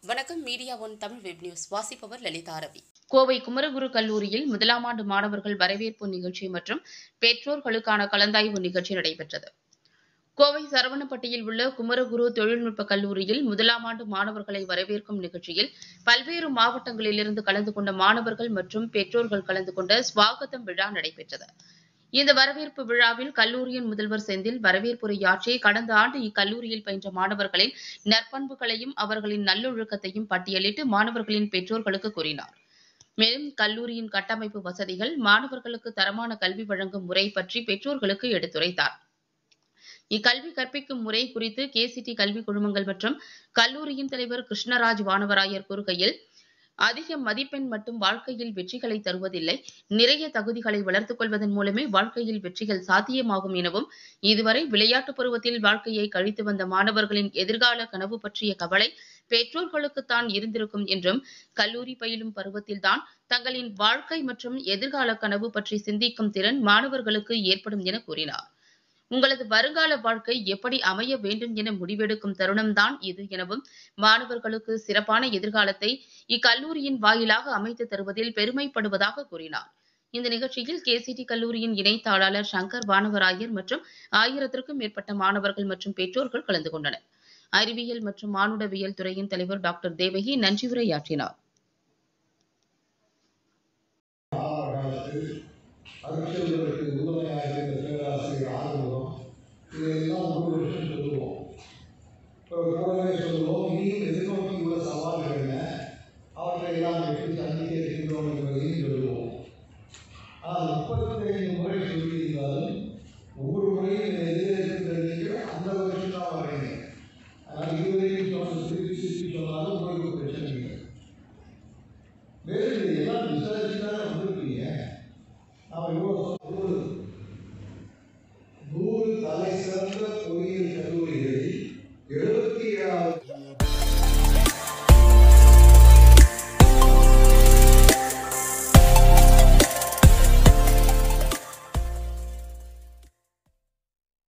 வணக்கம் media one Tamil web news வாசிப்பவர் லலிதா ரவி கோவை குமரகுரு கல்லூரியில் முதலாம் ஆண்டு மாணவர்கள் வரவேற்பு நிகழ்ச்சி மற்றும் பெற்றோர்களுக்கான கலந்தாய்வு நிகழ்ச்சி நடைபெற்றது கோவை சரவணப்பட்டியில் உள்ள குமரகுரு தொழில்நுட்ப கல்லூரியில் முதலாம் ஆண்டு மாணவர்களை வரவேற்கும் நிகழ்ச்சியில் பல்வேறு மாவட்டங்களிலிருந்து கலந்து கொண்ட மாணவர்கள் மற்றும் பெற்றோர்கள் கலந்து கொண்ட ஸ்வாகத்தம் விழா நடைபெற்றது இந்த வரவேற்பு விழாவில் கல்லூரியின் முதல்வர் செந்தில் வரவேற்புரையாற்றி கடந்த ஆண்டு இக்கல்லூரியில் பயின்ற மாணவர்களின் நற்பண்புகளையும் அவர்களின் நல்லொழுக்கத்தையும் பட்டியலிட்டு மாணவர்களின் பெற்றோர்களுக்கு கூறினார் மேலும் கல்லூரியின் கட்டமைப்பு வசதிகள் மாணவர்களுக்கு தரமான கல்வி வழங்கும் முறை பற்றி பெற்றோர்களுக்கு எடுத்துரைத்தார் இக்கல்வி கற்பிக்கும் முறை குறித்து கேசிடி கல்வி குழுமங்கள் மற்றும் கல்லூரியின் தலைவர் கிருஷ்ணராஜ் வானவராயர் கூறுகையில் அதிக மதிப்பெண் மட்டும் வாழ்க்கையில் வெற்றிகளை தருவதில்லை நிறைய தகுதிகளை வளர்த்துக் கொள்வதன் மூலமே வாழ்க்கையில் வெற்றிகள் சாத்தியமாகும் எனவும் இதுவரை விளையாட்டு பருவத்தில் வாழ்க்கையை கழித்து வந்த மாணவர்களின் எதிர்கால கனவு பற்றிய கவலை பெற்றோர்களுக்குத்தான் இருந்திருக்கும் என்றும் கல்லூரி பயிலும் பருவத்தில்தான் தங்களின் வாழ்க்கை மற்றும் எதிர்கால கனவு பற்றி சிந்திக்கும் திறன் மாணவர்களுக்கு ஏற்படும் என கூறினார் உங்களது வருங்கால வாழ்க்கை எப்படி அமைய வேண்டும் என முடிவெடுக்கும் தருணம்தான் இது எனவும் மாணவர்களுக்கு சிறப்பான எதிர்காலத்தை இக்கல்லூரியின் வாயிலாக அமைத்து தருவதில் பெருமைப்படுவதாக கூறினார் இந்த நிகழ்ச்சியில் கேசிடி கல்லூரியின் இணை தாளாளர் சங்கர் வானவராயர் மற்றும் ஆயிரத்திற்கும் மேற்பட்ட மாணவர்கள் மற்றும் பெற்றோர்கள் கலந்து கொண்டனர் அறிவியல் மற்றும் மானுடவியல் துறையின் தலைவர் டாக்டர் தேவகி நன்றியுரையாற்றினார் காலத்தில் அருட்செல்வருக்கு உறுதுணையாக இருந்த பேராசிரியர் ஆறுமுகம் இதையெல்லாம் ஒரு வருஷம் சொல்லுவோம் அப்புறம் கூடவே சொல்லுவோம் இனியும் எதிர்நோக்கி உள்ள சவால்கள் என்ன அவற்றை எல்லாம் எப்படி சந்திக்க இருக்கின்றோம் என்பதையும் சொல்லுவோம் ஆனால் முப்பத்தி ஐந்து முறை சொல்லியிருந்தாலும் ஒவ்வொரு முறையும் எதிரே இருக்கின்ற நீங்கள் அந்த வருஷம் தான் வரீங்க அதனால் இதுவரையும் சொன்ன திருப்பி திருப்பி சொன்னாலும் உங்களுக்கு பிரச்சனை இல்லை வேறு இதெல்லாம் விசாரிச்சுதானே வந்திருப்பீங்க நாம் இவ்வளோ நூறு நூறு தலை சிறந்த பொறியியல் கல்லூரிகள்